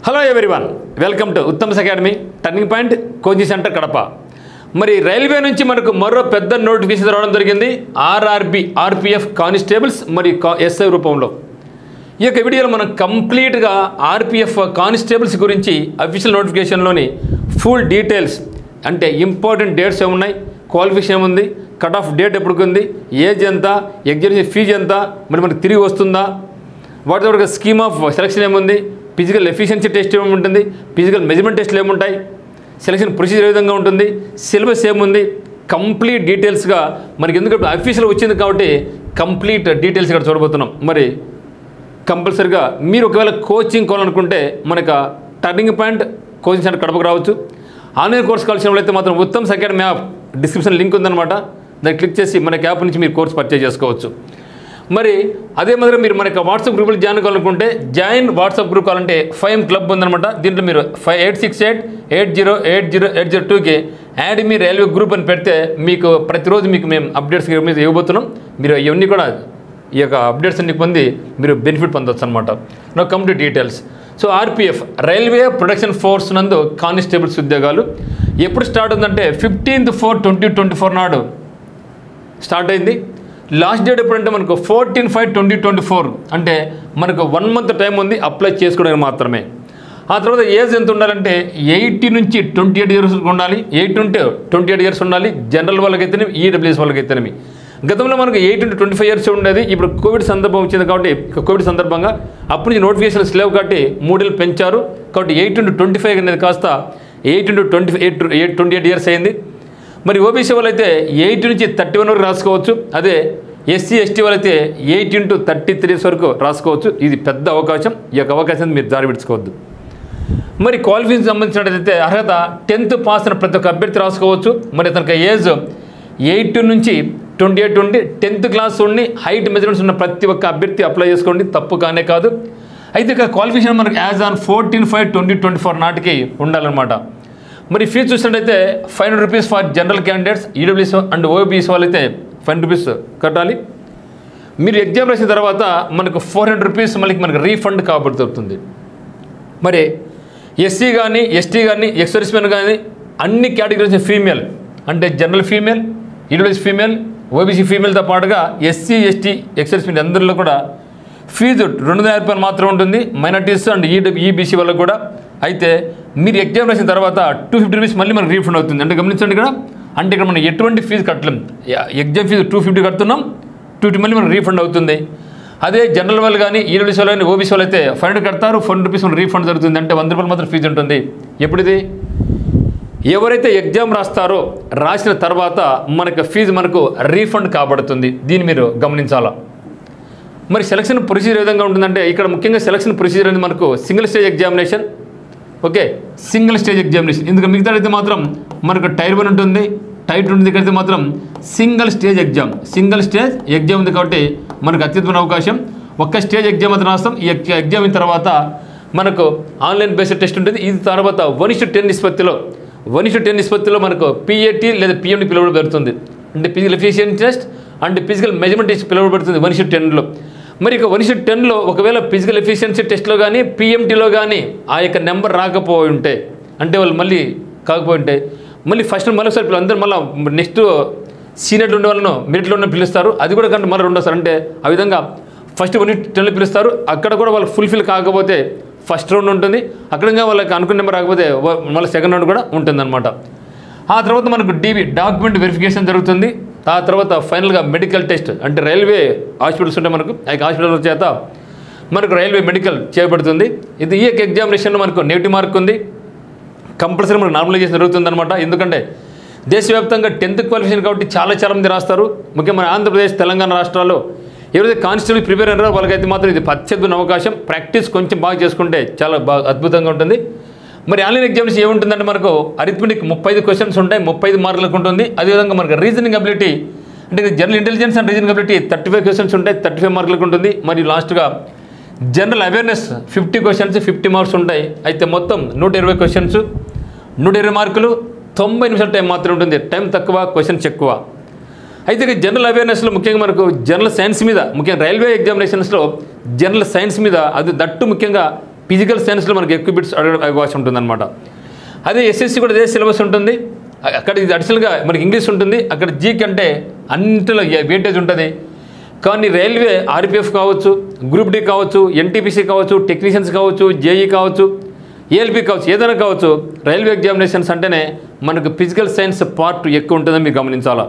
hello everyone welcome to Uttam's academy turning point coaching centre Kadapa మరి railway నుంచి మనకు మరో పెద్ద నోటిఫికేషన్ రావడం జరిగింది ఆర్ఆర్బి ఆర్పిఎఫ్ కానిస్టేబుల్స్ మరియు కా ఎస్ఐ రూపంలో ఈ యొక్క వీడియోలో మనం కంప్లీట్గా ఆర్పిఎఫ్ కానిస్టేబుల్స్ గురించి అఫీషియల్ నోటిఫికేషన్లోని ఫుల్ డీటెయిల్స్ అంటే ఇంపార్టెంట్ డేట్స్ ఏమున్నాయి క్వాలిఫికేషన్ ఏముంది కట్ ఆఫ్ డేట్ ఎప్పటికి ఉంది ఏజ్ ఎంత ఎగ్జామినేషన్ ఫీజు ఎంత మరి మనకి తిరిగి వస్తుందా వాటితో ఒక స్కీమ్ ఆఫ్ సెలక్షన్ ఏముంది ఫిజికల్ ఎఫిషియన్సీ టెస్ట్ ఏముంటుంది ఫిజికల్ మెజర్మెంట్ టెస్ట్లు ఏముంటాయి సెలక్షన్ ప్రొసీజర్ ఏ విధంగా ఉంటుంది సిలబస్ ఏముంది కంప్లీట్ డీటెయిల్స్గా మనకి ఎందుకంటే అఫీషియల్ వచ్చింది కాబట్టి కంప్లీట్ డీటెయిల్స్ ఇక్కడ చూడబోతున్నాం మరి కంపల్సరిగా మీరు ఒకవేళ కోచింగ్ కావాలనుకుంటే మనకు టర్నింగ్ పాయింట్ కోచింగ్ సెంటర్ కడపకు రావచ్చు ఆన్లైన్ కోర్స్ కావాల్సిన వాళ్ళైతే మాత్రం Uttam academy app description link ఉందన్నమాట దాన్ని క్లిక్ చేసి మన యాప్ నుంచి మీరు కోర్స్ పర్చేజ్ చేసుకోవచ్చు మరి అదే మాదిరి మీరు మనకి వాట్సాప్ గ్రూప్లో జాయిన్ కావాలనుకుంటే జాయిన్ వాట్సాప్ గ్రూప్ కావాలంటే ఫైవ్ క్లబ్ ఉందన్నమాట దీంట్లో మీరు five eight six eight eight zero eight zero eight zero టూకి యాడ్ మీ రైల్వే గ్రూప్ అని పెడితే మీకు ప్రతిరోజు మీకు మేము అప్డేట్స్ మీద ఇవ్వబోతున్నాం మీరు ఇవన్నీ కూడా ఈ యొక్క అప్డేట్స్ అన్ని పొంది మీరు బెనిఫిట్ పొందొచ్చు అనమాట no complete details so RPF railway production force నందు కానిస్టేబుల్స్ ఉద్యోగాలు ఎప్పుడు స్టార్ట్ ఉందంటే fifteenth four twenty twenty four నాడు స్టార్ట్ అయింది లాస్ట్ డేట్ ఎప్పుడంటే మనకు fourteen five twenty twenty four అంటే మనకు వన్ మంత్ టైం ఉంది అప్లై చేసుకోవడానికి మాత్రమే ఆ తర్వాత ఏజ్ ఎంత ఉండాలంటే ఎయిటీ నుంచి ట్వంటీ ఎయిట్ ఇయర్స్ ఉండాలి ఎయిట్ ఉంటే ట్వంటీ ఎయిట్ ఇయర్స్ ఉండాలి జనరల్ వాళ్ళకైతేనే ఈడబ్ల్యూఎస్ వాళ్ళకైతేనేమి గతంలో మనకు ఎయిట్ నుండి ట్వంటీ ఫైవ్ ఇయర్స్ ఉండేది ఇప్పుడు కోవిడ్ సందర్భం వచ్చింది కాబట్టి ఇక కోవిడ్ సందర్భంగా అప్పటి నుంచి నోటిఫికేషన్స్ లేవు కాబట్టి మూడేళ్ళు పెంచారు కాబట్టి ఎయిట్ నుండి ట్వంటీ ఫైవ్ అనేది కాస్త eight into twenty eight eight twenty eight years అయింది మరి ఓబీసీ వాళ్ళైతే ఎయిట్ నుంచి థర్టీ వన్ వరకు రాసుకోవచ్చు అదే ఎస్సీ ఎస్టీ వాళ్ళైతే ఎయిట్ ఇంటూ థర్టీ త్రీ వరకు రాసుకోవచ్చు ఇది పెద్ద అవకాశం ఈ యొక్క అవకాశాన్ని మీరు జారి విడుచుకోవద్దు మరి క్వాలిఫికేషన్ సంబంధించినట్లయితే అర్హత టెన్త్ పాస్ అయిన ప్రతి ఒక్క అభ్యర్థి రాసుకోవచ్చు మరి అతనికి ఏజ్ ఎయిట్ నుంచి ట్వంటీ ఎయిట్ ఉండి టెన్త్ క్లాస్ ఉండి హైట్ మెజర్మెంట్స్ ఉన్న ప్రతి ఒక్క అభ్యర్థి అప్లై చేసుకోండి తప్పు కానే కాదు అయితే ఇక క్వాలిఫికేషన్ మనకు as on fourteen five twenty twenty four నాటికి ఉండాలన్నమాట మరి ఫీజు చూసినట్టయితే five hundred rupees for general candidates EWS and OBS వాళ్ళైతే ఫైవ్ హండ్రెడ్ రూపీస్ కట్టాలి మీరు ఎగ్జామ్ రాసిన తర్వాత మనకు ఫోర్ హండ్రెడ్ రూపీస్ మళ్ళీ మనకు రీఫండ్ కాబడుతుంది మరి ఎస్సీ కానీ ఎస్టీ కానీ ఎక్సర్విస్మెన్ కానీ అన్ని కేటగిరీస్ ఫీమేల్ అంటే general female EWS female OBC ఫీమేల్తో పాటుగా ఎస్సీ ఎస్టీ ఎక్సర్విస్మెన్ అందరిలో కూడా ఫీజు రెండు వందల యాభై రూపాయలు మాత్రం ఉంటుంది మైనార్టీస్ అండ్ ఈ ఈబీసీ వాళ్ళకు కూడా అయితే మీరు ఎగ్జామ్ రాసిన తర్వాత టూ ఫిఫ్టీ రూపీస్ మళ్ళీ మనకు రీఫండ్ అవుతుంది అంటే గమనించండి ఇక్కడ అంటే ఇక్కడ మనం ఎటువంటి ఫీజు కట్టలేం ఎగ్జామ్ ఫీజు టూ ఫిఫ్టీ కడుతున్నాం టూ ఫిఫ్టీ మళ్ళీ మనకు రీఫండ్ అవుతుంది అదే జనరల్ వాళ్ళు కానీ ఈడబ్ల్యూసీ వాళ్ళు కానీ ఓబీసీ వాళ్ళు అయితే ఫైవ్ హండ్రెడ్ కడతారు ఫైవ్ హండ్రెడ్ రూపీస్ మనకు రీఫండ్ జరుగుతుంది అంటే వంద రూపాయలు మాత్రం ఫీజు ఉంటుంది ఎప్పుడిది ఎవరైతే ఎగ్జామ్ రాస్తారో రాసిన తర్వాత మనకు ఫీజు మనకు రీఫండ్ కాబడుతుంది దీన్ని మీరు గమనించాలా మరి సెలక్షన్ ప్రొసీజర్ ఏ విధంగా ఉంటుందంటే ఇక్కడ ముఖ్యంగా సెలక్షన్ ప్రొసీజర్ అనేది మనకు single stage examination okay single stage examination ఇందుకు మిగతా అయితే మాత్రం మనకు టైర్ వన్ ఉంటుంది టైర్ టూ ఉంటుంది ఇక్కడైతే మాత్రం single stage exam single stage exam ఉంది కాబట్టి మనకు అత్యుత్తమైన అవకాశం ఒక్క స్టేజ్ ఎగ్జామ్ అయితే రాస్తాం ఈ ఎగ్- ఎగ్జామ్ అయిన తర్వాత మనకు ఆన్లైన్ బేస్డ్ టెస్ట్ ఉంటుంది ఇది తర్వాత వన్ ఇస్టు టెన్ నిష్పత్తిలో వన్ ఇస్టు టెన్ నిష్పత్తిలో మనకు పిఏటి లేదా పిఎండి పిలువబడుతుంది అంటే physical efficient test and physical measurement test పిలువబడుతుంది వన్ ఇస్టు టెన్లో మరి ఇక వన్ ఇస్టు టెన్లో ఒకవేళ ఫిజికల్ ఎఫిషియన్సీ టెస్ట్లో కానీ పిఎంటీలో కానీ ఆ యొక్క నెంబర్ రాకపోయి ఉంటే అంటే వాళ్ళు మళ్ళీ కాకపోయి ఉంటే మళ్ళీ ఫస్ట్ మళ్ళీ ఒకసారి పిల్ల- అందరూ మళ్ళీ నెక్స్ట్ సీనియర్లు ఉండే వాళ్ళను మెరిట్లో ఉన్న పిలుస్తారు అది కూడా కంటే మళ్ళీ రెండోసారి అంటే ఆ విధంగా ఫస్ట్ వన్ టెన్లో పిలుస్తారు అక్కడ కూడా వాళ్ళు ఫుల్ఫిల్ కాకపోతే ఫస్ట్ రౌండ్ ఉంటుంది అక్కడ ఇంకా వాళ్ళకి అనుకున్న నెంబర్ రాకపోతే వ- మళ్ళీ సెకండ్ రౌండ్ కూడా ఉంటుందన్నమాట ఆ తర్వాత మనకు డీబీ డాక్యుమెంట్ వెరిఫికేషన్ జరుగుతుంది ఆ తర్వాత ఫైనల్గా మెడికల్ టెస్ట్ అంటే రైల్వే హాస్పిటల్స్ ఉంటాయి మనకు ఆ యొక్క హాస్పిటల్ చేత మనకు రైల్వే మెడికల్ చేయబడుతుంది ఇది ఈ యొక్క ఎగ్జామినేషన్లో మనకు నెగిటివ్ మార్క్ ఉంది కంపల్సరీ మనకు నార్మలైజేషన్ జరుగుతుందన్నమాట ఎందుకంటే దేశవ్యాప్తంగా టెన్త్ క్వాలిఫికేషన్ కాబట్టి చాలా చాలా మంది రాస్తారు ముఖ్యంగా మన ఆంధ్రప్రదేశ్ తెలంగాణ రాష్ట్రాల్లో ఎవరైతే కానిస్టేబుల్ ప్రిపేర్ అయినారో వాళ్ళకైతే మాత్రం ఇది అత్యద్భుత అవకాశం ప్రాక్టీస్ కొంచెం బాగా చేసుకుంటే చాలా బాగా అద్భుతంగా ఉంటుంది మరి ఆన్లైన్ ఎగ్జామ్స్ ఏముంటుందంటే మనకు అరిథమెటిక్ ముప్పై ఐదు క్వశ్చన్స్ ఉంటాయి ముప్పై ఐదు మార్కులకు ఉంటుంది అదేవిధంగా మనకు రీజనింగ్ అబిలిటీ అంటే general intelligence and reasoning ability thirty five questions ఉంటాయి థర్టీ ఫైవ్ మార్కులకు ఉంటుంది మరియు లాస్ట్గా general awareness fifty questions fifty marks ఉంటాయి అయితే మొత్తం నూట ఇరవై క్వశ్చన్స్ నూట ఇరవై మార్కులు తొంభై నిమిషాల టైం మాత్రం ఉంటుంది టైం తక్కువ క్వశ్చన్స్ ఎక్కువ అయితే ఇక జనరల్ అవేర్నెస్లో ముఖ్యంగా మనకు జనరల్ సైన్స్ మీద ముఖ్యంగా రైల్వే ఎగ్జామినేషన్స్లో జనరల్ సైన్స్ మీద అది దట్టు ముఖ్యంగా ఫిజికల్ సైన్స్లో మనకి ఎక్కువ బిట్స్ అడగ అవకాశం ఉంటుందన్నమాట అదే ఎస్ఎస్సి కూడా అదే సిలబస్ ఉంటుంది అ- అక్కడ ఇది అడిషనల్గా మనకి ఇంగ్లీష్ ఉంటుంది అక్కడ జీక్ అంటే అన్నింటిలో వెయిటేజ్ ఉంటుంది కానీ రైల్వే ఆర్పిఎఫ్ కావచ్చు గ్రూప్ డి కావచ్చు ఎన్టీపీసీ కావచ్చు టెక్నీషియన్స్ కావచ్చు జేఈ కావచ్చు ఏఎల్పి కావచ్చు ఏదైనా కావచ్చు రైల్వే ఎగ్జామినేషన్స్ అంటేనే మనకు ఫిజికల్ సైన్స్ పార్ట్ ఎక్కువ ఉంటుందని మీరు గమనించాలా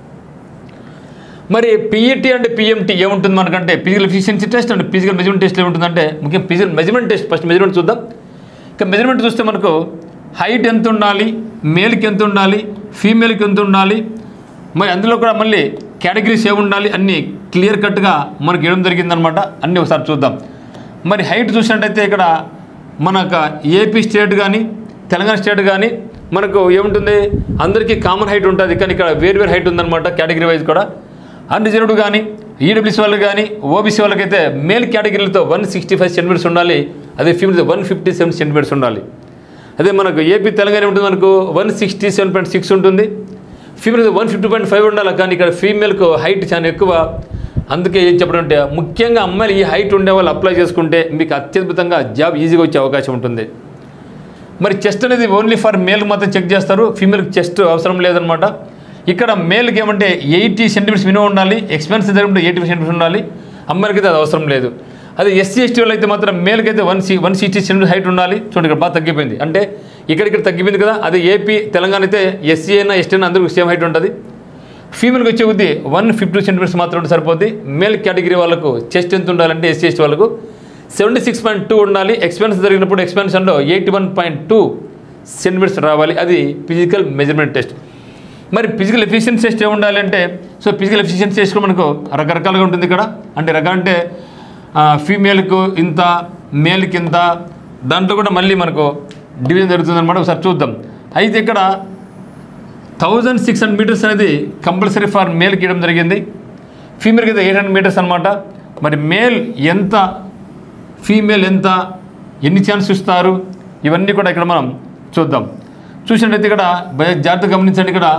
మరి పిఈటి అండ్ పిఎంటీ ఏముంటుంది మనకంటే physical efficiency test and physical measurement test ఏముంటుందంటే ముఖ్యం physical measurement test first measurement చూద్దాం ఇక మెజర్మెంట్ చూస్తే మనకు హైట్ ఎంత ఉండాలి మేల్కి ఎంత ఉండాలి ఫీమేల్కి ఎంత ఉండాలి మరి అందులో కూడా మళ్ళీ కేటగిరీస్ ఏమి ఉండాలి అన్నీ క్లియర్ కట్గా మనకి ఇవ్వడం జరిగిందనమాట అన్నీ ఒకసారి చూద్దాం మరి హైట్ చూసినట్టయితే ఇక్కడ మనకు ఏపీ స్టేట్ కానీ తెలంగాణ స్టేట్ కానీ మనకు ఏముంటుంది అందరికీ కామన్ హైట్ ఉంటుంది కానీ ఇక్కడ వేరు వేరు హైట్ ఉందన్నమాట కేటగిరీ వైజ్ కూడా అన్రిజర్వ్డ్ కానీ ఈడబ్ల్యూసీ వాళ్ళకి కానీ ఓబీసీ వాళ్ళకైతే మేల్ కేటగిరీలతో వన్ సిక్స్టీ ఫైవ్ సెంటీమీటర్స్ ఉండాలి అదే female one fifty seven centimetres ఉండాలి అదే మనకు ఏపీ తెలంగాణ ఉంటుంది మనకు one sixty seven point six ఉంటుంది female one fifty point five ఉండాలి కానీ ఇక్కడ ఫీమేల్కు హైట్ చాలా ఎక్కువ అందుకే ఏం చెప్పడం అంటే ముఖ్యంగా అమ్మాయిలు ఈ హైట్ ఉండే వాళ్ళు అప్లై చేసుకుంటే మీకు అత్యద్భుతంగా జాబ్ ఈజీగా వచ్చే అవకాశం ఉంటుంది మరి చెస్ట్ అనేది ఓన్లీ ఫర్ మేల్ మాత్రం చెక్ చేస్తారు ఫీమేల్కి చెస్ట్ అవసరం లేదనమాట ఇక్కడ మేల్కి ఏమంటే ఎయిటీ సెంటీమీటర్స్ మినిమం ఉండాలి ఎక్స్పెన్స్ జరిగినప్పుడు ఎయిటీ సెంటీమీటర్స్ ఉండాలి అమ్మాయిలకి అయితే అది అవసరం లేదు అదే ఎస్సీ ఎస్టీ వాళ్ళు అయితే మాత్రం మేల్కి అయితే one C one sixty centimetre height ఉండాలి చూడండి ఇక్కడ బాగా తగ్గిపోయింది అంటే ఇక్కడ ఇక్కడ తగ్గిపోయింది కదా అదే ఏపీ తెలంగాణ అయితే ఎస్సీ అయినా ఎస్టీ అయినా అందరికీ సేమ్ హైట్ ఉంటుంది ఫీమేల్కి వచ్చే కొద్దీ వన్ ఫిఫ్టీ సెంటీమీటర్స్ మాత్రం ఉంటే సరిపోద్ది మేల్ కేటగిరీ వాళ్ళకు చెస్ట్ ఎంత ఉండాలంటే ఎస్సీ ఎస్టీ వాళ్ళకు సెవెంటీ సిక్స్ పాయింట్ టూ ఉండాలి ఎక్స్పెన్స్ జరిగినప్పుడు ఎక్స్పెన్షన్లో eighty one point two centimetres రావాలి అది ఫిజికల్ మెజర్మెంట్ టెస్ట్ మరి ఫిజికల్ ఎఫిషియన్సీ టెస్ట్ ఏమి ఉండాలి అంటే సో ఫిజికల్ ఎఫిషియన్సీ టెస్ట్ కూడా మనకు రకరకాలుగా ఉంటుంది ఇక్కడ అంటే రకం అంటే ఫీమేల్కు ఇంత మేల్కి ఇంత దాంట్లో కూడా మళ్ళీ మనకు డివిజన్ జరుగుతుంది అనమాట ఒకసారి చూద్దాం అయితే ఇక్కడ థౌజండ్ సిక్స్ హండ్రెడ్ మీటర్స్ అనేది కంపల్సరీ ఫర్ మేల్కి ఇవ్వడం జరిగింది ఫీమేల్కి అయితే ఎయిట్ హండ్రెడ్ మీటర్స్ అనమాట మరి మేల్ ఎంత ఫీమేల్ ఎంత ఎన్ని ఛాన్స్ ఇస్తారు ఇవన్నీ కూడా ఇక్కడ మనం చూద్దాం చూసినట్టయితే ఇక్కడ బాగా జాగ్రత్తగా గమనించండి ఇక్కడ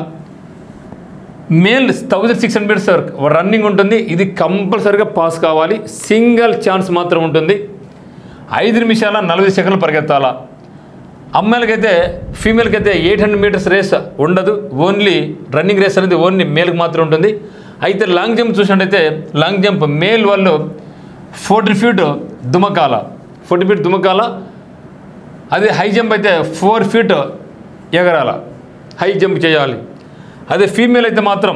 male thousand six hundred metres running ఉంటుంది ఇది కంపల్సరీగా పాస్ కావాలి సింగిల్ ఛాన్స్ మాత్రం ఉంటుంది ఐదు నిమిషాల నలభై సెకండ్లు పరిగెత్తాలా అమ్మాయిలకైతే ఫీమేల్కి అయితే ఎయిట్ హండ్రెడ్ మీటర్స్ రేస్ ఉండదు ఓన్లీ రన్నింగ్ రేస్ అనేది ఓన్లీ మేల్కి మాత్రం ఉంటుంది అయితే లాంగ్ జంప్ చూసినట్టయితే లాంగ్ జంప్ మేల్ వాళ్ళు ఫోర్టీ ఫీట్ దుమకాల ఫోర్టీ ఫీట్ దుమకాల అదే హై జంప్ అయితే ఫోర్ ఫీట్ ఎగరాల హై జంప్ చేయాలి అదే ఫీమేల్ అయితే మాత్రం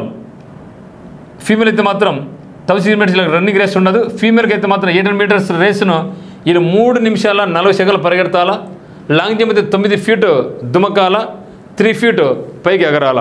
ఫీమేల్ అయితే మాత్రం థౌసండ్ మీటర్స్ రన్నింగ్ రేస్ ఉండదు ఫీమేల్కి అయితే మాత్రం ఎయిట్ మీటర్స్ రేసును ఈయన మూడు నిమిషాల నలభై సెకండ్లు పరిగెడతాల లాంగ్ జంప్ అయితే తొమ్మిది ఫీట్ దుమకాల త్రీ ఫీట్ పైకి ఎగరాల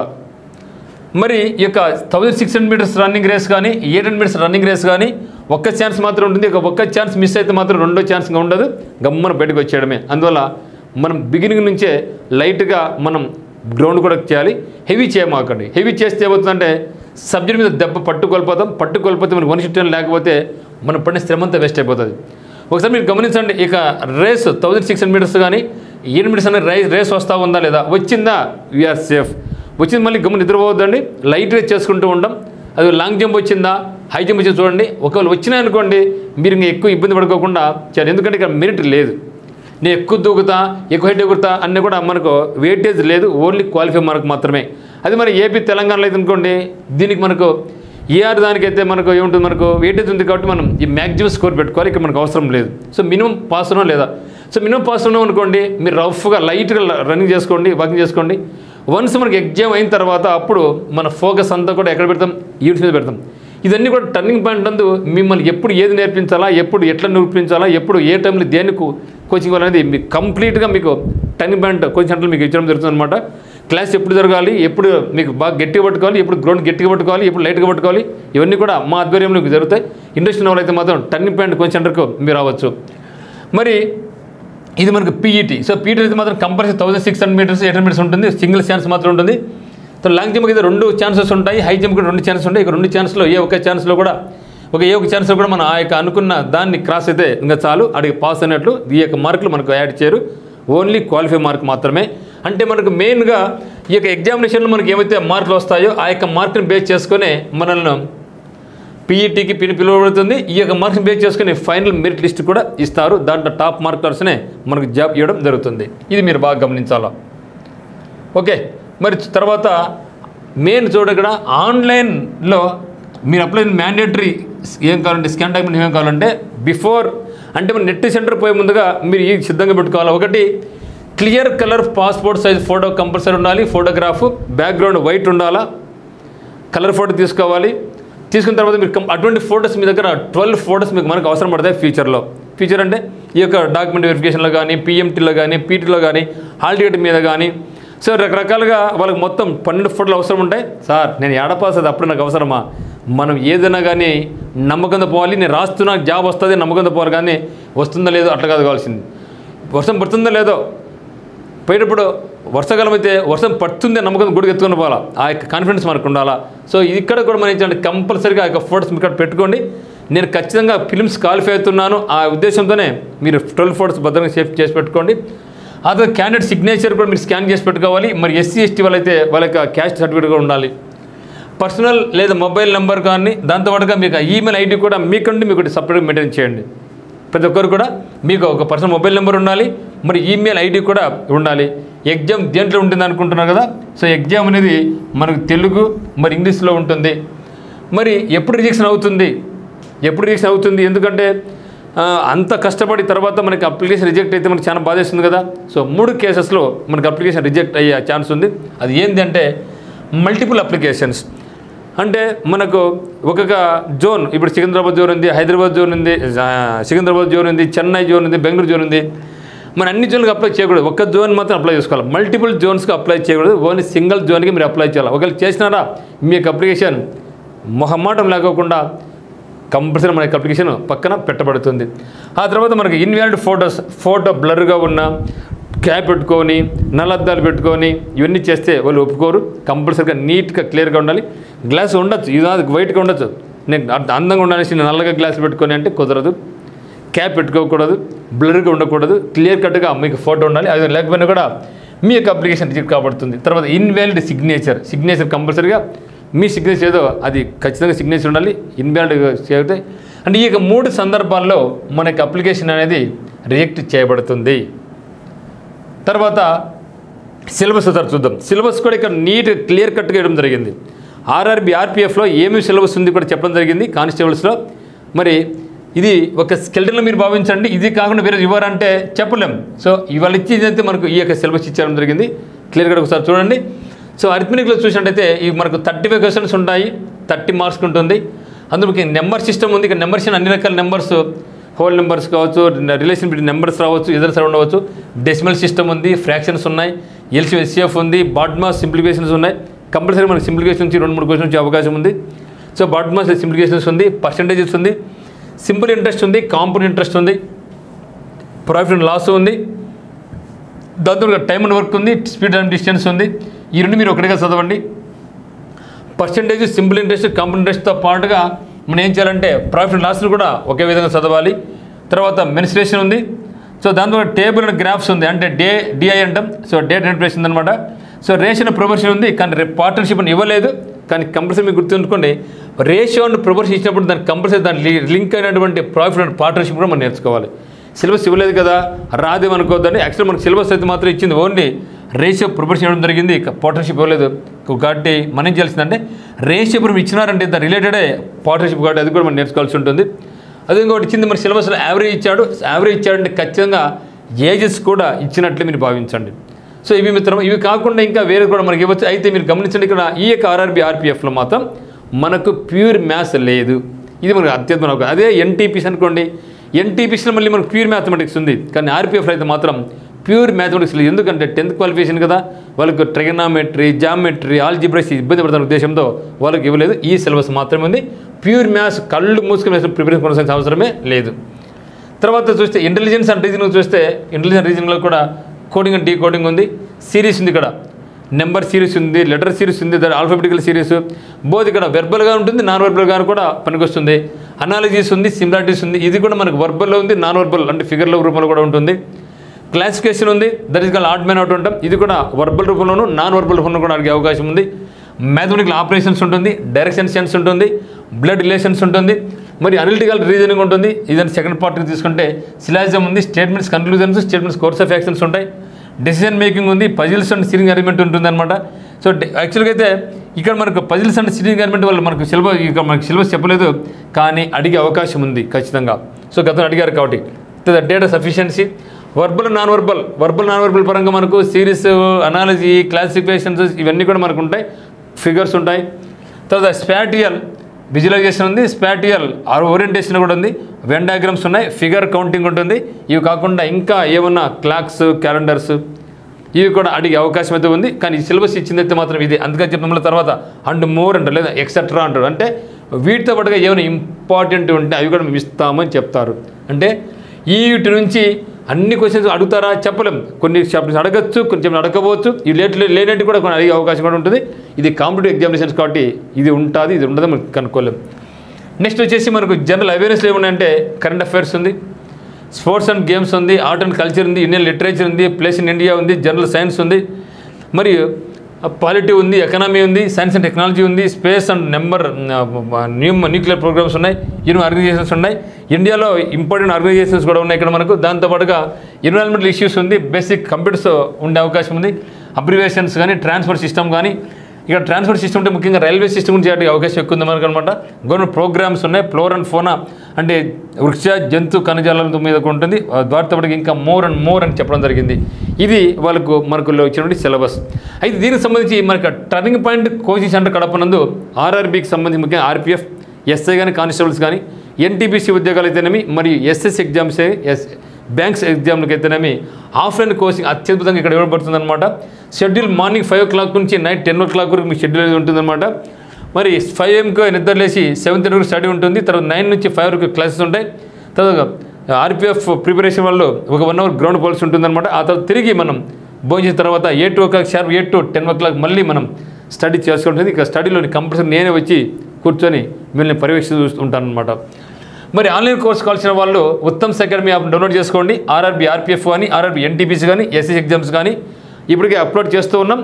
మరి ఈ యొక్క thousand six hundred metres running race కానీ eight hundred metres running race కానీ ఒక్క ఛాన్స్ మాత్రం ఉంటుంది ఇక ఒక్క ఛాన్స్ మిస్ అయితే మాత్రం రెండో ఛాన్స్ ఇంకా ఉండదు గమ్మన బయటకు వచ్చేయడమే అందువల్ల మనం బిగినింగ్ నుంచే లైట్గా మనం గ్రౌండ్ కూడా చేయాలి హెవీ చేయమాకండి హెవీ చేస్తే ఏమవుతుందంటే సబ్జెక్ట్ మీద దెబ్బ పట్టు కోల్పోతాం పట్టు కోల్పోతే మనకు వన్ షిఫ్ట్ లేకపోతే మనం పడిన శ్రమ అంతా వేస్ట్ అయిపోతుంది ఒకసారి మీరు గమనించండి ఇక race thousand six hundred meters కానీ ఎయిట్ మీటర్స్ అనేది రేస్ రేస్ వస్తూ ఉందా లేదా వచ్చిందా వీఆర్ సేఫ్ వచ్చింది మళ్ళీ గమ్మున నిద్రపోవద్దండి లైట్ రేస్ చేసుకుంటూ ఉంటాం అది లాంగ్ జంప్ వచ్చిందా హై జంప్ వచ్చింది చూడండి ఒకవేళ వచ్చినాయి అనుకోండి మీరు ఇంకా ఎక్కువ ఇబ్బంది పడుకోకుండా చేయాలి ఎందుకంటే ఇక్కడ మెరిట్ లేదు నేను ఎక్కువ దూకుతా ఎక్కువ హైట్ ఎగురుతా అన్నీ కూడా మనకు వెయిటేజ్ లేదు ఓన్లీ క్వాలిఫై మార్క్ మాత్రమే అది మరి ఏపీ తెలంగాణలో అయితే అనుకోండి దీనికి మనకు ఏఆర్ దానికైతే మనకు ఏముంటుంది మనకు వెయిటేజ్ ఉంది కాబట్టి మనం ఈ మ్యాక్సిమం స్కోర్ పెట్టుకోవాలి ఇక్కడ మనకు అవసరం లేదు సో మినిమం పాస్ ఉన్నాం లేదా సో మినిమం పాస్ ఉన్నాం అనుకోండి మీరు రఫ్గా లైట్గా రన్నింగ్ చేసుకోండి వాకింగ్ చేసుకోండి వన్స్ మనకి ఎగ్జామ్ అయిన తర్వాత అప్పుడు మన ఫోకస్ అంతా కూడా ఎక్కడ పెడతాం యూనిట్స్ మీద పెడతాం ఇదన్నీ కూడా టర్నింగ్ పాయింట్ అందు మిమ్మల్ని ఎప్పుడు ఏది నేర్పించాలా ఎప్పుడు ఎట్లా నేర్పించాలా ఎప్పుడు ఏ టైంలో దేనికి కోచింగ్ ఇవ్వాలనేది మీకు కంప్లీట్గా మీకు టర్నింగ్ పాయింట్ కోచింగ్ సెంటర్లో మీకు ఇచ్చడం జరుగుతుంది అనమాట క్లాస్ ఎప్పుడు జరగాలి ఎప్పుడు మీకు బాగా గట్టిగా పట్టుకోవాలి ఎప్పుడు గ్రౌండ్ గట్టిగా పట్టుకోవాలి ఎప్పుడు లైట్గా పట్టుకోవాలి ఇవన్నీ కూడా మా ఆధ్వర్యంలో మీకు జరుగుతాయి ఇండస్ట్రీ వాళ్ళు అయితే మాత్రం టర్నింగ్ పాయింట్ కోచింగ్ సెంటర్కు మీరు రావచ్చు మరి ఇది మనకు పీఈటీ సో పీఈటీ అయితే మాత్రం compulsory thousand six hundred meters eight hundred meters ఉంటుంది సింగిల్ ఛాన్స్ మాత్రం ఉంటుంది సో లాంగ్ జంప్ అయితే రెండు ఛాన్సెస్ ఉంటాయి హై జంప్ కూడా రెండు ఛాన్సెస్ ఉంటాయి ఇక రెండు ఛాన్స్లో ఏ ఒక్క ఛాన్స్లో కూడా ఒక ఏ ఒక ఛాన్స్లో కూడా మనం ఆ యొక్క అనుకున్న దాన్ని క్రాస్ అయితే ఇంకా చాలు అడిగి పాస్ అయినట్లు ఈ యొక్క మార్కులు మనకు యాడ్ చేయరు ఓన్లీ క్వాలిఫై మార్క్ మాత్రమే అంటే మనకు మెయిన్గా ఈ యొక్క ఎగ్జామినేషన్లో మనకి ఏవైతే మార్కులు వస్తాయో ఆ యొక్క మార్కుని బేస్ చేసుకొని మనల్ని పీఈటీకి పిలు పిలువబడుతుంది ఈ యొక్క మార్క్స్ బేస్ చేసుకుని ఫైనల్ మెరిట్ లిస్ట్ కూడా ఇస్తారు దాంట్లో టాప్ మార్కర్స్నే మనకు జాబ్ ఇవ్వడం జరుగుతుంది ఇది మీరు బాగా గమనించాలా ఓకే మరి తర్వాత మెయిన్ చూడ ఇక్కడ ఆన్లైన్లో మీరు అప్లై మ్యాండేటరీ ఏం కావాలంటే స్కాన్ డాక్యుమెంట్ ఏం కావాలంటే బిఫోర్ అంటే మన నెట్ సెంటర్ పోయే ముందుగా మీరు ఈ సిద్ధంగా పెట్టుకోవాలి ఒకటి clear colour passport size photo compulsory ఉండాలి ఫోటోగ్రాఫ్ బ్యాక్గ్రౌండ్ వైట్ ఉండాలా కలర్ ఫోటో తీసుకోవాలి తీసుకున్న తర్వాత మీరు కం- అటువంటి ఫోటోస్ మీ దగ్గర ట్వెల్వ్ ఫోటోస్ మీకు మనకు అవసరం పడతాయి ఫ్యూచర్లో ఫ్యూచర్ అంటే ఈ యొక్క డాక్యుమెంట్ వెరిఫికేషన్లో కానీ పిఎంటీలో కానీ పీటీలో కానీ హాల్ టికెట్ మీద కానీ సో రకరకాలుగా వాళ్ళకి మొత్తం పన్నెండు ఫోటోలు అవసరం ఉంటాయి సార్ నేను ఏడపాసది అప్పుడు నాకు అవసరమా మనం ఏదైనా కానీ నమ్మకంతో పోవాలి నేను రాస్తున్నా జాబ్ వస్తుంది నమ్మకంతో పోవాలి కానీ వస్తుందో లేదో అట్లా కాదు కావాల్సింది వర్షం పడుతుందో లేదో పోయేటప్పుడు వర్షాకాలం అయితే వర్షం పడుతుంది నమ్మకం గుడికి ఎత్తుకొని పోవాలా ఆ యొక్క కాన్ఫిడెన్స్ మనకు ఉండాలా సో ఇక్కడ కూడా మనం ఏంటంటే కంపల్సరీగా ఆ యొక్క ఫోటోస్ మీరు ఇక్కడ పెట్టుకోండి నేను ఖచ్చితంగా ఫిల్మ్స్ క్వాలిఫై అవుతున్నాను ఆ ఉద్దేశంతోనే మీరు ట్వెల్వ్ ఫోటోస్ భద్రంగా సేఫ్ చేసి పెట్టుకోండి ఆ తర్వాత క్యాండిడేట్ సిగ్నేచర్ కూడా మీరు స్కాన్ చేసి పెట్టుకోవాలి మరి ఎస్సీ ఎస్టీ వాళ్ళైతే వాళ్ళ యొక్క క్యాస్ట్ సర్టిఫికేట్ కూడా ఉండాలి పర్సనల్ లేదా మొబైల్ నెంబర్ కానీ దాంతోపాటుగా మీకు ఆ ఈమెయిల్ ఐడి కూడా మీకంటే మీకు ఒకటి సపరేట్గా మెయింటైన్ చేయండి ప్రతి ఒక్కరు కూడా మీకు ఒక పర్సనల్ మొబైల్ నెంబర్ ఉండాలి మరి ఈమెయిల్ ఐడి కూడా ఉండాలి ఎగ్జామ్ దేంట్లో ఉంటుంది అనుకుంటున్నారు కదా సో ఎగ్జామ్ అనేది మనకు తెలుగు మరి ఇంగ్లీష్లో ఉంటుంది మరి ఎప్పుడు రిజెక్షన్ అవుతుంది ఎప్పుడు రిజెక్షన్ అవుతుంది ఎందుకంటే ఆ, అంత కష్టపడి తర్వాత మనకి అప్లికేషన్ రిజెక్ట్ అయితే మనకి చాలా బాధేస్తుంది కదా సో మూడు కేసెస్లో మనకి అప్లికేషన్ రిజెక్ట్ అయ్యే ఛాన్స్ ఉంది అది ఏంటి అంటే మల్టిపుల్ అప్లికేషన్స్ అంటే మనకు ఒక్కొక్క జోన్ ఇప్పుడు సికింద్రాబాద్ జోన్ ఉంది హైదరాబాద్ జోన్ ఉంది ఆ, సికింద్రాబాద్ జోన్ ఉంది చెన్నై జోన్ ఉంది బెంగళూరు జోన్ ఉంది మన అన్ని జోన్లకు అప్లై చేయకూడదు ఒక్క జోన్ మాత్రం అప్లై చేసుకోవాలి మల్టిపుల్ జోన్స్కి అప్లై చేయకూడదు ఓన్లీ సింగిల్ జోన్కి మీరు అప్లై చేయాలి ఒకవేళ చేసినారా మీ యొక్క అప్లికేషన్ మొహమాటం లేకోకుండా కంపల్సరీ మన యొక్క అప్లికేషన్ పక్కన పెట్టబడుతుంది ఆ తర్వాత మనకి ఇన్వాలిడ్ ఫొటోస్ ఫోటో బ్లర్గా ఉన్న క్యాప్ పెట్టుకొని నల్లద్దాలు పెట్టుకొని ఇవన్నీ చేస్తే వాళ్ళు ఒప్పుకోరు కంపల్సరీగా నీట్గా క్లియర్గా ఉండాలి గ్లాస్ ఉండొచ్చు ఇది నాది వైట్గా ఉండొచ్చు నేను అంత అందంగా ఉండాల్సి నేను నల్లగా గ్లాస్ పెట్టుకొని అంటే కుదరదు క్యాప్ పెట్టుకోకూడదు బ్లర్గా ఉండకూడదు క్లియర్ కట్గా మీకు ఫోటో ఉండాలి అది లేకపోయినా కూడా మీ యొక్క అప్లికేషన్ రిజెక్ట్ కాబడుతుంది తర్వాత ఇన్వాలిడ్ సిగ్నేచర్ సిగ్నేచర్ కంపల్సరీగా మీ సిగ్నేచర్ ఏదో అది ఖచ్చితంగా సిగ్నేచర్ ఉండాలి ఇన్వాలిడ్ చేస్తే అంటే ఈ యొక్క మూడు సందర్భాల్లో మన యొక్క అప్లికేషన్ అనేది రిజెక్ట్ చేయబడుతుంది తర్వాత సిలబస్ ఒకసారి చూద్దాం సిలబస్ కూడా ఇక్కడ నీట్ క్లియర్ కట్గా ఇవ్వడం జరిగింది ఆర్ఆర్బి ఆర్పిఎఫ్లో ఏమేమి సిలబస్ ఉంది కూడా చెప్పడం జరిగింది కానిస్టేబుల్స్లో మరి ఇది ఒక స్కెల్టన్లో మీరు భావించండి ఇది కాకుండా వేరే ఇవ్వరంటే చెప్పలేం సో ఇవాళ ఇచ్చేదైతే మనకు ఈ యొక్క సిలబస్ ఇచ్చడం జరిగింది క్లియర్గా ఒకసారి చూడండి సో అరిథమెటిక్లో చూసినట్టయితే ఇవి మనకు థర్టీ ఫైవ్ క్వశ్చన్స్ ఉంటాయి థర్టీ మార్క్స్ ఉంటుంది అందులో మీకు నెంబర్ సిస్టమ్ ఉంది ఇక్కడ నెంబర్స్ అన్ని రకాల నెంబర్స్ హోల్ నెంబర్స్ కావచ్చు రిలేషన్ బిట్వీన్ నెంబర్స్ రావచ్చు ఇదర్ సర్ ఉండవచ్చు డెసిమల్ సిస్టమ్ ఉంది ఫ్రాక్షన్స్ ఉన్నాయి ఎల్సీ ఎస్సీఎఫ్ ఉంది బాడ్మాస్ సింప్లిఫికేషన్స్ ఉన్నాయి కంపల్సరీ మనకి సింప్లిఫికేషన్ నుంచి రెండు మూడు క్వశ్చన్స్ వచ్చే అవకాశం ఉంది సో బాడ్మాస్ సింప్లిఫికేషన్స్ ఉంది పర్సంటేజెస్ ఉంది సింపుల్ ఇంట్రెస్ట్ ఉంది కాంపౌండ్ ఇంట్రెస్ట్ ఉంది ప్రాఫిట్ అండ్ లాస్ ఉంది దాంతో టైమ్ అండ్ వర్క్ ఉంది స్పీడ్ అండ్ డిస్టెన్స్ ఉంది ఈ రెండు మీరు ఒకటిగా చదవండి పర్సంటేజ్ సింపుల్ ఇంట్రెస్ట్ కాంపౌండ్ ఇంట్రెస్ట్తో పాటుగా మనం ఏం చేయాలంటే ప్రాఫిట్ అండ్ లాస్ని కూడా ఒకే విధంగా చదవాలి తర్వాత మెన్స్ట్రేషన్ ఉంది సో దాంతో టేబుల్ అండ్ గ్రాఫ్స్ ఉంది అంటే డే డిఐ అంటాం సో డేట్ ఇంటర్ప్రేషన్ అనమాట సో రేషన్ ప్రొపోర్షన్ ఉంది కానీ పార్ట్నర్షిప్ అని ఇవ్వలేదు కానీ కంపల్సరీ మీకు గుర్తుంచుకోండి రేషియో అండ్ ప్రొపోర్షన్ ఇచ్చినప్పుడు దానికి కంపల్సరీ దాని లి- లింక్ అయినటువంటి ప్రాఫిట్ అండ్ పార్ట్నర్షిప్ కూడా మనం నేర్చుకోవాలి సిలబస్ ఇవ్వలేదు కదా రాదేమనుకోవద్దని యాక్చువల్ మనకు సిలబస్ అయితే మాత్రం ఇచ్చింది ఓన్లీ రేషియో ప్రొపోర్షన్ ఇవ్వడం జరిగింది పార్ట్నర్షిప్ ఇవ్వలేదు కాబట్టి మనం ఏం చేయాల్సిందంటే రేషియో ప్రొపోర్షన్ ఇచ్చినారంటే దాని రిలేటెడే పార్ట్నర్షిప్ కాబట్టి అది కూడా మనం నేర్చుకోవాల్సి ఉంటుంది అది ఇంకోటి ఇచ్చింది మన సిలబస్లో యావరేజ్ ఇచ్చాడు యావరేజ్ ఇచ్చాడంటే ఖచ్చితంగా ఏజెస్ కూడా ఇచ్చినట్లు మీరు భావించండి సో ఇవి మిత్రం ఇవి కాకుండా ఇంకా వేరే కూడా మనకి ఇవ్వచ్చు అయితే మీరు గమనించండి ఇక్కడ ఈ యొక్క ఆర్ఆర్బి ఆర్పిఎఫ్లో మాత్రం మనకు ప్యూర్ మ్యాథ్స్ లేదు ఇది మనకు అత్యద్భుతం ఒక- అదే ఎన్టీపీస్ అనుకోండి ఎన్టీపీసీలో మళ్ళీ మనకు ప్యూర్ మ్యాథమెటిక్స్ ఉంది కానీ ఆర్పిఎఫ్లో అయితే మాత్రం ప్యూర్ మ్యాథమెటిక్స్ లేదు ఎందుకంటే టెన్త్ క్వాలిఫికేషన్ కదా వాళ్ళకు ట్రిగనామెట్రీ జామెట్రీ ఆల్జిబ్రస్ ఇబ్బంది పడుతున్న ఉద్దేశంతో వాళ్ళకి ఇవ్వలేదు ఈ సిలబస్ మాత్రమే ఉంది ప్యూర్ మ్యాథ్స్ కళ్ళు మూసుకుని ప్రిపరేషన్ కొనసాగించిన అవసరమే లేదు తర్వాత చూస్తే ఇంటెలిజెన్స్ అండ్ రీజనింగ్ చూస్తే ఇంటెలిజెన్స్ రీజనింగ్లో కూడా కోడింగ్ అండ్ డీ కోడింగ్ ఉంది సిరీస్ ఉంది ఇక్కడ నెంబర్ సిరీస్ ఉంది లెటర్ సిరీస్ ఉంది దాని ఆల్ఫాబెటికల్ సిరీస్ బోత్ ఇక్కడ వెర్బల్గా ఉంటుంది నాన్ వెర్బల్గా కూడా పనికొస్తుంది అనాలజీస్ ఉంది సిమిలారిటీస్ ఉంది ఇది కూడా మనకు వర్బల్లో ఉంది నాన్ వర్బల్ అంటే ఫిగర్ల రూపంలో కూడా ఉంటుంది క్లాసిఫికేషన్ ఉంది that is call odd man out ఉంటాం ఇది కూడా వర్బల్ రూపంలోను నాన్ వర్బల్ రూపంలో కూడా అడిగే అవకాశం ఉంది మ్యాథమెటికల్ ఆపరేషన్స్ ఉంటుంది డైరెక్షన్ సెన్స్ ఉంటుంది బ్లడ్ రిలేషన్స్ ఉంటుంది మరి అనలిటికల్ రీజనింగ్ ఉంటుంది ఇదని సెకండ్ పార్ట్ తీసుకుంటే సిలాజం ఉంది statements conclusions statements courses of actions ఉంటాయి డెసిజన్ మేకింగ్ ఉంది పజిల్స్ అండ్ సిరింగ్ అరేంజ్మెంట్ ఉంటుంది అనమాట సో యాక్చువల్గా అయితే ఇక్కడ మనకు పజిల్స్ అండ్ సిరింగ్ అరేంజ్మెంట్ వాళ్ళు మనకు సిలబస్ ఇక్కడ మనకు సిలబస్ చెప్పలేదు కానీ అడిగే అవకాశం ఉంది ఖచ్చితంగా సో గతంలో అడిగారు కాబట్టి data sufficiency verbal non verbal verbal non verbal పరంగా మనకు సిరీస్ అనాలజీ క్లాసిఫికేషన్స్ ఇవన్నీ కూడా మనకు ఉంటాయి ఫిగర్స్ ఉంటాయి తర్వాత స్పాటియల్ విజువలైజేషన్ ఉంది స్పాటియల్ ఓరియంటేషన్ కూడా ఉంది వెన్ డయాగ్రామ్స్ ఉన్నాయి ఫిగర్ కౌంటింగ్ ఉంటుంది ఇవి కాకుండా ఇంకా ఏమన్నా క్లాక్స్ క్యాలెండర్స్ ఇవి కూడా అడిగే అవకాశం అయితే ఉంది కానీ ఈ సిలబస్ ఇచ్చిందైతే మాత్రం ఇది అందుకని చెప్పిన తర్వాత అండ్ మోర్ అంటారు లేదా ఎక్సెట్రా అంటారు అంటే వీటితో పాటుగా ఏమైనా ఇంపార్టెంట్ ఉంటే అవి కూడా మేము ఇస్తామని చెప్తారు అంటే ఈ వీటి నుంచి అన్ని క్వశ్చన్స్ అడుగుతారా చెప్పలేం కొన్ని చాప్టర్స్ అడగచ్చు కొన్ని చెప్పిన అడగకపోవచ్చు ఇవి లేట్ లేనట్టు కూడా కొన్ని అడిగే అవకాశం కూడా ఉంటుంది ఇది కాంపిటేటివ్ ఎగ్జామినేషన్స్ కాబట్టి ఇది ఉంటుంది ఇది ఉండదు మనం కనుక్కోలేం నెక్స్ట్ వచ్చేసి మనకు జనరల్ అవేర్నెస్లో ఏమున్నాయంటే కరెంట్ అఫైర్స్ ఉంది స్పోర్ట్స్ అండ్ గేమ్స్ ఉంది ఆర్ట్ అండ్ కల్చర్ ఉంది ఇండియన్ లిటరేచర్ ఉంది ప్లేస్ ఇన్ ఇండియా ఉంది జనరల్ సైన్స్ ఉంది మరియు పాలిటీ ఉంది ఎకనామీ ఉంది సైన్స్ అండ్ టెక్నాలజీ ఉంది space and number new nuclear programs ఉన్నాయి యూనో ఆర్గనైజేషన్స్ ఉన్నాయి ఇండియాలో ఇంపార్టెంట్ ఆర్గనైజేషన్స్ కూడా ఉన్నాయి ఇక్కడ మనకు దాంతోపాటుగా ఎన్విరాన్మెంటల్ ఇష్యూస్ ఉంది బేసిక్ కంప్యూటర్స్ ఉండే అవకాశం ఉంది అబ్రివేషన్స్ కానీ ట్రాన్స్పోర్ట్ సిస్టమ్ కానీ ఇక్కడ ట్రాన్స్పోర్ట్ సిస్టమ్ అంటే ముఖ్యంగా రైల్వే సిస్టమ్ గురించి చేయడానికి అవకాశం ఎక్కువ ఉంది మనకు అనమాట గవర్నమెంట్ ప్రోగ్రామ్స్ ఉన్నాయి ఫ్లోర్ అండ్ ఫోనా అంటే వృక్ష జంతు కణజాలం మీద ఉంటుంది వాటితో పాటు ఇంకా మోర్ అండ్ మోర్ అని చెప్పడం జరిగింది ఇది వాళ్ళకు మనకు ఇచ్చినటువంటి సిలబస్ అయితే దీనికి సంబంధించి మనకు turning point coaching centre Kadapa నందు ఆర్ఆర్బీకి సంబంధించి ముఖ్యంగా ఆర్పిఎఫ్ ఎస్ఐ కానీ కానిస్టేబుల్స్ కానీ ఎన్టీపీసీ ఉద్యోగాలు అయితేనేమి మరియు ఎస్ఎస్ ఎగ్జామ్స్ ఎస్ బ్యాంక్స్ ఎగ్జామ్లకు అయితేనేమి ఆఫ్లైన్ కోచింగ్ అత్యద్భుతంగా ఇక్కడ ఇవ్వబడుతుంది అనమాట schedule morning five o'clock నుంచి నైట్ టెన్ ఓ క్లాక్ వరకు మీకు షెడ్యూల్ అనేది ఉంటుందన్నమాట మరి ఫైవ్ ఎంకి నిద్ర లేచి సెవెన్ థర్టీ వరకు స్టడీ ఉంటుంది తర్వాత నైన్ నుంచి ఫైవ్ వరకు క్లాసెస్ ఉంటాయి తర్వాత ఆర్పిఎఫ్ ప్రిపరేషన్ వాళ్ళు ఒక వన్ అవర్ గ్రౌండ్ పోల్స్ ఉంటుందన్నమాట ఆ తర్వాత తిరిగి మనం భోజనం తర్వాత eight o'clock sharp eight to ten o'clock మళ్ళీ మనం స్టడీ చేసుకుంటుంది ఇక స్టడీలోని కంపల్సరీ నేనే వచ్చి కూర్చొని మిమ్మల్ని పర్యవేక్షిస్తుంటాను అనమాట మరి ఆన్లైన్ కోర్స్ కావాల్సిన వాళ్ళు ఉత్తమ్ అకాడమీ యాప్ డౌన్లోడ్ చేసుకోండి ఆర్ఆర్బి ఆర్పిఎఫ్ కానీ ఆర్ఆర్బి ఎన్టీపీసీ కానీ ఎస్ఎస్ ఎగ్జామ్స్ కానీ ఇప్పటికే అప్లోడ్ చేస్తూ ఉన్నాం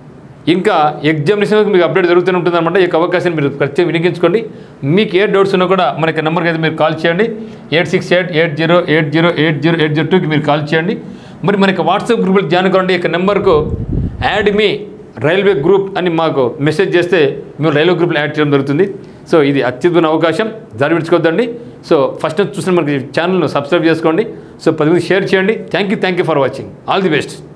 ఇంకా ఎగ్జామినేషన్ మీకు అప్డేట్ జరుగుతూనే ఉంటుంది అనమాట ఈ యొక్క అవకాశాన్ని మీరు ఖచ్చితంగా వినియోగించుకోండి మీకు ఏ డౌట్స్ ఉన్నా కూడా మనకి నెంబర్కి అయితే మీరు కాల్ చేయండి eight six eight eight zero eight zero eight zero eight zero టూకి మీరు కాల్ చేయండి మరి మనకి వాట్సాప్ గ్రూప్లో జాయిన్ కావండి ఈ యొక్క నెంబర్కు యాడ్ మీ రైల్వే గ్రూప్ అని మాకు మెసేజ్ చేస్తే మేము రైల్వే గ్రూప్లో యాడ్ చేయడం జరుగుతుంది సో ఇది అత్యద్భుత అవకాశం దారి విడుచుకోవద్దండి సో ఫస్ట్ చూసిన మనకి ఛానల్ను సబ్స్క్రైబ్ చేసుకోండి సో పది మంది షేర్ చేయండి thank you thank you for watching all the best